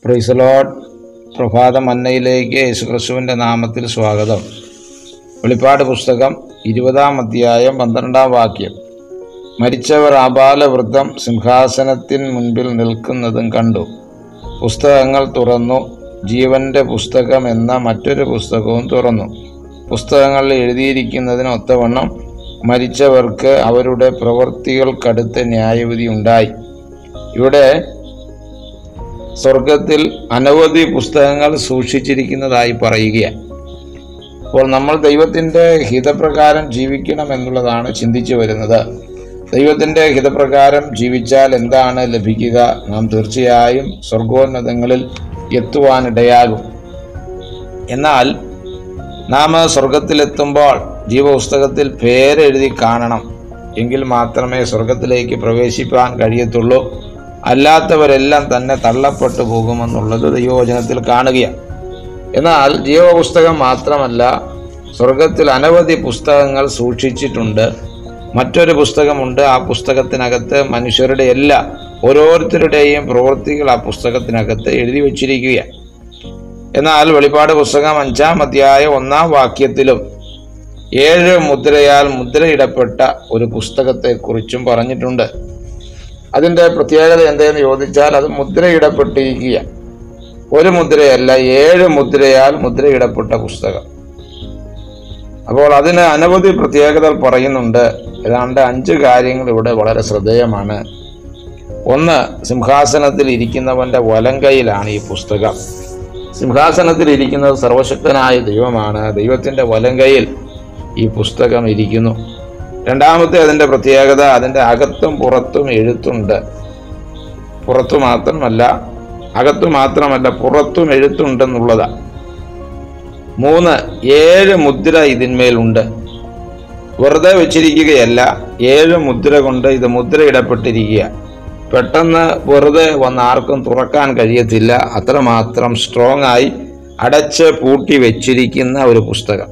പ്രൈസലോട്ട് പ്രഭാത മന്നയിലേക്ക് യേശുക്രിസ്തുവിൻ്റെ നാമത്തിൽ സ്വാഗതം വെളിപ്പാട് പുസ്തകം ഇരുപതാം അധ്യായം പന്ത്രണ്ടാം വാക്യം മരിച്ചവർ ആബാലവൃദ്ധം സിംഹാസനത്തിൻ മുൻപിൽ നിൽക്കുന്നതും കണ്ടു പുസ്തകങ്ങൾ തുറന്നു ജീവന്റെ പുസ്തകം എന്ന മറ്റൊരു പുസ്തകവും തുറന്നു പുസ്തകങ്ങളിൽ എഴുതിയിരിക്കുന്നതിന് ഒത്തവണ്ണം മരിച്ചവർക്ക് അവരുടെ പ്രവൃത്തികൾക്കടുത്ത് ന്യായവിധി ഉണ്ടായി ഇവിടെ സ്വർഗത്തിൽ അനവധി പുസ്തകങ്ങൾ സൂക്ഷിച്ചിരിക്കുന്നതായി പറയുകയാണ് അപ്പോൾ നമ്മൾ ദൈവത്തിൻ്റെ ഹിതപ്രകാരം ജീവിക്കണം എന്നുള്ളതാണ് ചിന്തിച്ചു വരുന്നത് ദൈവത്തിൻ്റെ ഹിതപ്രകാരം ജീവിച്ചാൽ എന്താണ് ലഭിക്കുക നാം തീർച്ചയായും സ്വർഗോന്നതങ്ങളിൽ എത്തുവാനിടയാകും എന്നാൽ നാം സ്വർഗത്തിലെത്തുമ്പോൾ ജീവപുസ്തകത്തിൽ പേരെഴുതി കാണണം എങ്കിൽ മാത്രമേ സ്വർഗത്തിലേക്ക് പ്രവേശിപ്പാൻ കഴിയത്തുള്ളൂ അല്ലാത്തവരെല്ലാം തന്നെ തള്ളപ്പെട്ടു പോകുമെന്നുള്ളത് ദൈവവചനത്തിൽ കാണുകയാണ് എന്നാൽ ജീവപുസ്തകം മാത്രമല്ല സ്വർഗത്തിൽ അനവധി പുസ്തകങ്ങൾ സൂക്ഷിച്ചിട്ടുണ്ട് മറ്റൊരു പുസ്തകമുണ്ട് ആ പുസ്തകത്തിനകത്ത് മനുഷ്യരുടെ എല്ലാ ഓരോരുത്തരുടെയും പ്രവൃത്തികൾ ആ പുസ്തകത്തിനകത്ത് എഴുതി വച്ചിരിക്കുകയാണ് എന്നാൽ വെളിപ്പാട് പുസ്തകം അഞ്ചാം അധ്യായ ഒന്നാം വാക്യത്തിലും ഏഴ് മുദ്രയാൽ മുദ്രയിടപ്പെട്ട ഒരു പുസ്തകത്തെക്കുറിച്ചും പറഞ്ഞിട്ടുണ്ട് അതിൻ്റെ പ്രത്യേകത എന്തെന്ന് ചോദിച്ചാൽ അത് മുദ്രയിടപ്പെട്ടിരിക്കുക ഒരു മുദ്രയല്ല ഏഴ് മുദ്രയാൽ മുദ്രയിടപ്പെട്ട പുസ്തകം അപ്പോൾ അതിന് അനവധി പ്രത്യേകതകൾ പറയുന്നുണ്ട് ഏതാണ്ട് അഞ്ച് കാര്യങ്ങൾ ഇവിടെ വളരെ ശ്രദ്ധേയമാണ് ഒന്ന് സിംഹാസനത്തിൽ ഇരിക്കുന്നവന്റെ വലങ്കയിലാണ് ഈ പുസ്തകം സിംഹാസനത്തിൽ ഇരിക്കുന്നത് സർവശക്തനായ ദൈവമാണ് ദൈവത്തിന്റെ വലങ്കയിൽ ഈ പുസ്തകം ഇരിക്കുന്നു രണ്ടാമത്തെ അതിൻ്റെ പ്രത്യേകത അതിൻ്റെ അകത്തും പുറത്തും എഴുത്തുണ്ട് പുറത്തു മാത്രമല്ല അകത്തു മാത്രമല്ല പുറത്തും എഴുത്തുണ്ടെന്നുള്ളതാണ് മൂന്ന് ഏഴ് മുദ്ര ഇതിന്മേലുണ്ട് വെറുതെ വെച്ചിരിക്കുകയല്ല ഏഴ് മുദ്ര കൊണ്ട് ഇത് മുദ്രയിടപ്പെട്ടിരിക്കുക പെട്ടെന്ന് വെറുതെ വന്ന് ആർക്കും തുറക്കാൻ കഴിയത്തില്ല അത്രമാത്രം സ്ട്രോങ് ആയി അടച്ച് പൂട്ടി വെച്ചിരിക്കുന്ന ഒരു പുസ്തകം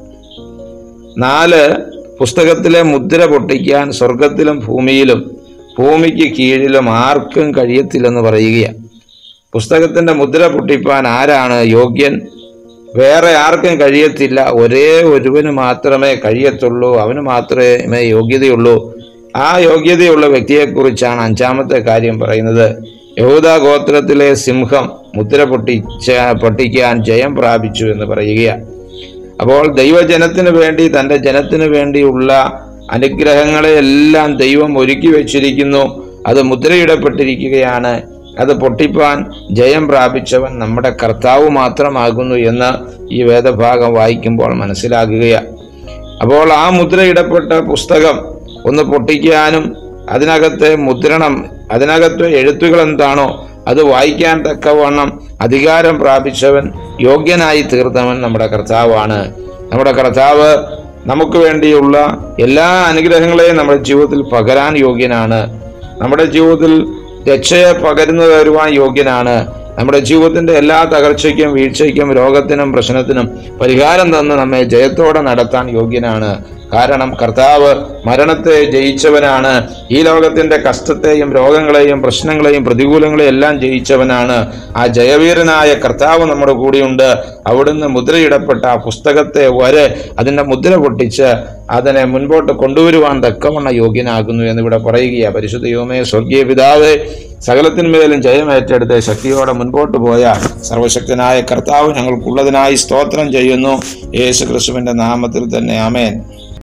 നാല് പുസ്തകത്തിലെ മുദ്ര പൊട്ടിക്കാൻ സ്വർഗത്തിലും ഭൂമിയിലും ഭൂമിക്ക് കീഴിലും ആർക്കും കഴിയത്തില്ലെന്ന് പറയുകയാണ് പുസ്തകത്തിന്റെ മുദ്ര പൊട്ടിപ്പാൻ ആരാണ് യോഗ്യൻ വേറെ ആർക്കും കഴിയത്തില്ല ഒരേ ഒരുവന് മാത്രമേ കഴിയത്തുള്ളൂ അവന് മാത്രമേ യോഗ്യതയുള്ളൂ ആ യോഗ്യതയുള്ള വ്യക്തിയെക്കുറിച്ചാണ് അഞ്ചാമത്തെ കാര്യം പറയുന്നത് യഹൂദ ഗോത്രത്തിലെ സിംഹം മുദ്ര പൊട്ടിച്ച പൊട്ടിക്കാൻ ജയം പ്രാപിച്ചു എന്ന് പറയുകയാണ് അപ്പോൾ ദൈവജനത്തിന് വേണ്ടി തൻ്റെ ജനത്തിന് വേണ്ടിയുള്ള അനുഗ്രഹങ്ങളെ എല്ലാം ദൈവം ഒരുക്കി വെച്ചിരിക്കുന്നു അത് മുദ്രയിടപ്പെട്ടിരിക്കുകയാണ് അത് പൊട്ടിപ്പാൻ ജയം പ്രാപിച്ചവൻ നമ്മുടെ കർത്താവ് മാത്രമാകുന്നു എന്ന് ഈ വേദഭാഗം വായിക്കുമ്പോൾ മനസ്സിലാകുകയാണ് അപ്പോൾ ആ മുദ്രയിടപ്പെട്ട പുസ്തകം ഒന്ന് പൊട്ടിക്കാനും അതിനകത്തെ മുദ്രണം അതിനകത്തെ എഴുത്തുകൾ എന്താണോ അത് വായിക്കാൻ തക്കവണ്ണം അധികാരം പ്രാപിച്ചവൻ യോഗ്യനായി തീർന്നവൻ നമ്മുടെ കർത്താവാണ് നമ്മുടെ കർത്താവ് നമുക്ക് വേണ്ടിയുള്ള എല്ലാ അനുഗ്രഹങ്ങളെയും നമ്മുടെ ജീവിതത്തിൽ പകരാൻ യോഗ്യനാണ് നമ്മുടെ ജീവിതത്തിൽ രക്ഷയെ പകരുന്നു തരുവാൻ യോഗ്യനാണ് നമ്മുടെ ജീവിതത്തിന്റെ എല്ലാ തകർച്ചയ്ക്കും വീഴ്ചയ്ക്കും രോഗത്തിനും പ്രശ്നത്തിനും പരിഹാരം തന്ന് നമ്മെ ജയത്തോടെ നടത്താൻ യോഗ്യനാണ് കാരണം കർത്താവ് മരണത്തെ ജയിച്ചവനാണ് ഈ ലോകത്തിന്റെ കഷ്ടത്തെയും രോഗങ്ങളെയും പ്രശ്നങ്ങളെയും പ്രതികൂലങ്ങളെയും എല്ലാം ജയിച്ചവനാണ് ആ ജയവീരനായ കർത്താവ് നമ്മുടെ കൂടെയുണ്ട് അവിടുന്ന് മുദ്രയിടപ്പെട്ട ആ പുസ്തകത്തെ വരെ അതിന്റെ മുദ്ര പൊട്ടിച്ച് അതിനെ മുൻപോട്ട് കൊണ്ടുവരുവാൻ തക്കവണ്ണ യോഗ്യനാകുന്നു എന്നിവിടെ പറയുകയാണ് പരിശുദ്ധ യോമേ സ്വർഗീയ പിതാവ് സകലത്തിന്മേലും ജയമേറ്റെടുത്ത് ശക്തിയോടെ മുൻപോട്ട് പോയ സർവശക്തനായ കർത്താവ് ഞങ്ങൾക്കുള്ളതിനായി സ്തോത്രം ചെയ്യുന്നു യേശു ക്രിസ്തുവിന്റെ നാമത്തിൽ തന്നെ ആമേൻ